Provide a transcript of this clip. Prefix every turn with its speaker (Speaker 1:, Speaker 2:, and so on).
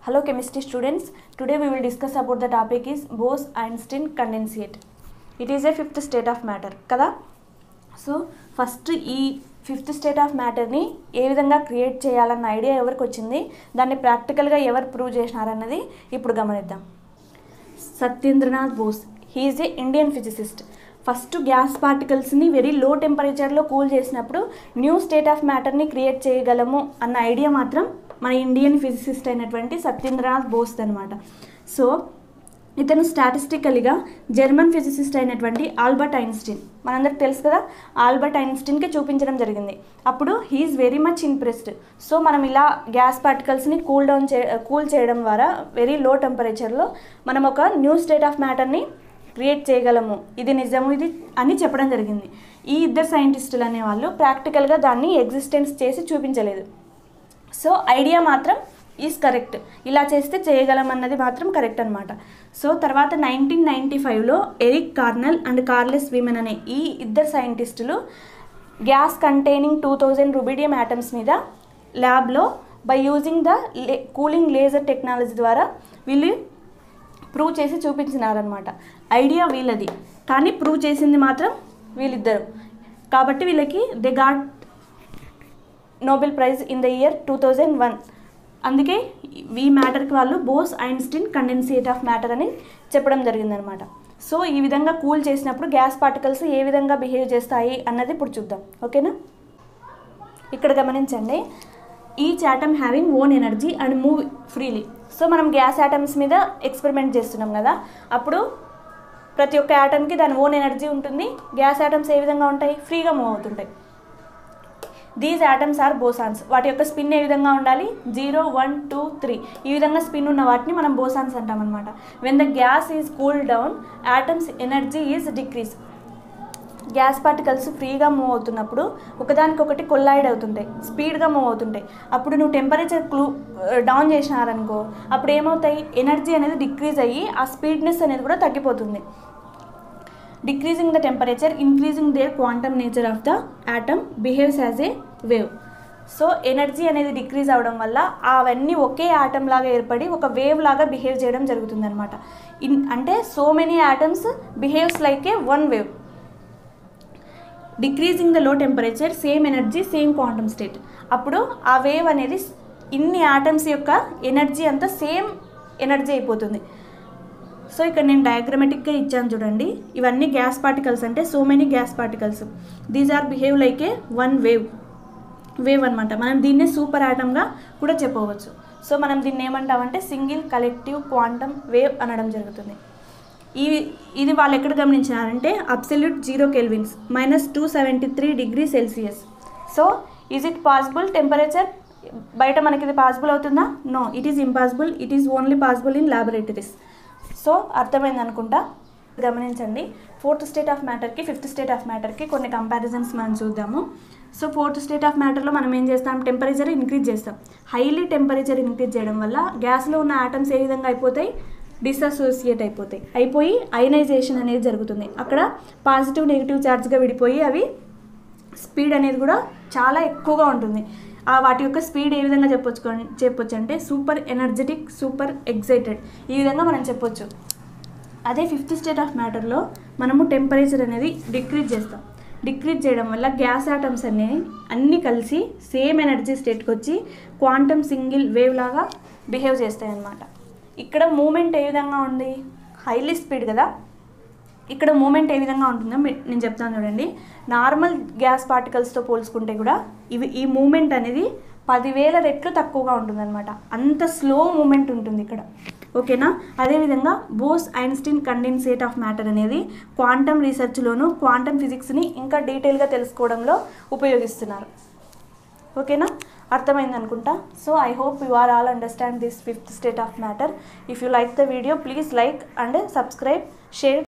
Speaker 1: Hello chemistry students. Today we will discuss about the topic is Bose-Einstein condensate. It is a fifth state of matter కదా so first ఈ fifth state of మ్యాటర్ని ఏ విధంగా create చేయాలన్న idea ఎవరికి వచ్చింది దాన్ని ప్రాక్టికల్గా ఎవరు ప్రూవ్ చేసినారన్నది ఇప్పుడు గమనిద్దాం Satyendranath Bose he is a Indian physicist first gas పార్టికల్స్ని వెరీ లో టెంపరేచర్లో కూల్ చేసినప్పుడు న్యూ స్టేట్ ఆఫ్ మ్యాటర్ని క్రియేట్ చేయగలము అన్న ఐడియా మాత్రం మన ఇండియన్ ఫిజిసిస్ట్ అయినటువంటి సత్యేంద్రనాథ్ బోస్ అనమాట సో ఇతను స్టాటిస్టికల్గా జర్మన్ ఫిజిసిస్ట్ అయినటువంటి ఆల్బర్ట్ ఐన్స్టీన్ మనందరికి తెలుసు కదా ఆల్బర్ట్ ఐన్స్టీన్కి చూపించడం జరిగింది అప్పుడు he is very much impressed so మనం ఇలా గ్యాస్ పార్టికల్స్ని కూల్ డౌన్ చే కూల్ చేయడం ద్వారా వెరీ లో టెంపరేచర్లో మనం ఒక న్యూ స్టేట్ ఆఫ్ మ్యాటర్ని క్రియేట్ చేయగలము ఇది నిజము ఇది అని చెప్పడం జరిగింది ఈ ఇద్దరు సైంటిస్టులు అనేవాళ్ళు ప్రాక్టికల్గా దాన్ని ఎగ్జిస్టెన్స్ చేసి చూపించలేదు సో ఐడియా మాత్రం ఈజ్ కరెక్ట్ ఇలా చేస్తే చేయగలం అన్నది మాత్రం కరెక్ట్ అనమాట సో తర్వాత నైన్టీన్ నైంటీ ఫైవ్లో Eric Cornell and Carl Wieman అనే ఈ ఇద్దరు సైంటిస్టులు gas containing two thousand rubidium atoms మీద ల్యాబ్లో బై యూజింగ్ ద లే కూలింగ్ లేజర్ టెక్నాలజీ ద్వారా వీళ్ళు ప్రూవ్ చేసి చూపించినారనమాట ఐడియా వీళ్ళది కానీ ప్రూవ్ చేసింది మాత్రం వీళ్ళిద్దరు కాబట్టి వీళ్ళకి they got Nobel prize in the year two thousand one అందుకే ఈ మ్యాటర్కి వాళ్ళు Bose Einstein condensate of matter అని చెప్పడం జరిగిందనమాట సో ఈ విధంగా కూల్ చేసినప్పుడు గ్యాస్ పార్టికల్స్ ఏ విధంగా బిహేవ్ చేస్తాయి అన్నది ఇప్పుడు చూద్దాం ఓకేనా ఇక్కడ గమనించండి each atom having own energy and move freely so మనం గ్యాస్ ఆటమ్స్ మీద ఎక్స్పెరిమెంట్ చేస్తున్నాం కదా అప్పుడు ప్రతి ఒక్క ఆటమ్కి దాని ఓన్ ఎనర్జీ ఉంటుంది గ్యాస్ ఆటమ్స్ ఏ విధంగా ఉంటాయి ఫ్రీగా మూవ్ అవుతుంటాయి దీస్ ఆటమ్స్ ఆర్ బోసాన్స్ వాటి యొక్క స్పిన్ ఏ విధంగా ఉండాలి జీరో వన్ టూ త్రీ ఈ విధంగా స్పిన్ ఉన్న వాటిని మనం బోసాన్స్ అంటాం అనమాట when the gas is cool down atoms energy is decrease gas particles ఫ్రీగా మూవ్ అవుతున్నప్పుడు ఒకదానికొకటి కొల్లాయిడ్ అవుతుంటాయి స్పీడ్గా మూవ్ అవుతుంటాయి అప్పుడు నువ్వు టెంపరేచర్ క్లూ డౌన్ చేసినారనుకో అప్పుడు ఏమవుతాయి ఎనర్జీ అనేది డిక్రీజ్ అయ్యి ఆ స్పీడ్నెస్ అనేది కూడా తగ్గిపోతుంది decreasing the temperature increasing their quantum nature of the atom behaves as a wave so energy అనేది డిక్రీజ్ అవడం వల్ల అవన్నీ ఒకే ఆటమ్ లాగా ఏర్పడి ఒక వేవ్ లాగా బిహేవ్ చేయడం జరుగుతుందన్నమాట ఇన్ అంటే so many atoms behaves like a one wave decreasing the low temperature same energy same quantum state అప్పుడు ఆ వేవ్ అనేది ఇన్ని ఆటమ్స్ యొక్క ఎనర్జీ అంతా సేమ్ ఎనర్జీ అయిపోతుంది సో ఇక్కడ నేను డయాగ్రమెటిక్గా ఇచ్చాను చూడండి ఇవన్నీ గ్యాస్ పార్టికల్స్ అంటే so many gas particles these are behave like a one wave wave అనమాట మనం దీన్నే సూపర్ ఆటమ్గా కూడా చెప్పవచ్చు సో మనం దీన్ని ఏమంటామంటే సింగిల్ కలెక్టివ్ క్వాంటమ్ వేవ్ అనడం జరుగుతుంది ఈ ఇది వాళ్ళు ఎక్కడ గమనించినారంటే absolute zero kelvins minus two seventy three degree Celsius so is it possible temperature బయట మనకి ఇది పాసిబుల్ అవుతుందా no it is impossible it is only possible in laboratories so అర్థమైంది అనుకుంటా గమనించండి ఫోర్త్ స్టేట్ ఆఫ్ మ్యాటర్కి ఫిఫ్త్ స్టేట్ ఆఫ్ మ్యాటర్కి కొన్ని కంపారిజన్స్ మనం చూద్దాము సో ఫోర్త్ స్టేట్ ఆఫ్ మ్యాటర్లో మనం ఏం చేస్తాం టెంపరేచర్ ఇంక్రీజ్ చేస్తాం హైలీ టెంపరేచర్ ఇంక్రీజ్ చేయడం వల్ల గ్యాస్లో ఉన్న ఆటమ్స్ ఏ విధంగా అయిపోతాయి డిసోసియేట్ అయిపోతాయి అయిపోయి అయనైజేషన్ అనేది జరుగుతుంది అక్కడ పాజిటివ్ నెగిటివ్ ఛార్జ్గా విడిపోయి అవి స్పీడ్ అనేది కూడా చాలా ఎక్కువగా ఉంటుంది ఆ వాటి యొక్క స్పీడ్ ఏ విధంగా చెప్పొచ్చు చెప్పొచ్చు అంటే సూపర్ ఎనర్జెటిక్ సూపర్ ఎగ్జైటెడ్ ఈ విధంగా మనం చెప్పొచ్చు అదే ఫిఫ్త్ స్టేట్ ఆఫ్ మ్యాటర్లో మనము టెంపరేచర్ అనేది డిక్రీజ్ చేస్తాం డిక్రీజ్ చేయడం వల్ల గ్యాస్ ఆటమ్స్ అనేవి అన్నీ కలిసి సేమ్ ఎనర్జీ స్టేట్కి వచ్చి క్వాంటమ్ సింగిల్ వేవ్ లాగా బిహేవ్ చేస్తాయి అన్నమాట ఇక్కడ మూమెంట్ ఏ విధంగా ఉంది హైలీ స్పీడ్ కదా ఇక్కడ మూమెంట్ ఏ విధంగా ఉంటుందో నేను చెప్తాను చూడండి నార్మల్ గ్యాస్ పార్టికల్స్తో పోల్చుకుంటే కూడా ఇవి ఈ మూమెంట్ అనేది పదివేల రెట్లు తక్కువగా ఉంటుందన్నమాట అంత స్లో మూమెంట్ ఉంటుంది ఇక్కడ ఓకేనా అదేవిధంగా Bose Einstein condensate of matter అనేది క్వాంటమ్ రీసెర్చ్లోను క్వాంటమ్ ఫిజిక్స్ని ఇంకా డీటెయిల్గా తెలుసుకోవడంలో ఉపయోగిస్తున్నారు ఓకేనా అర్థమైంది అనుకుంటా so I hope you are all understand this fifth state of matter if you like the video please like and subscribe share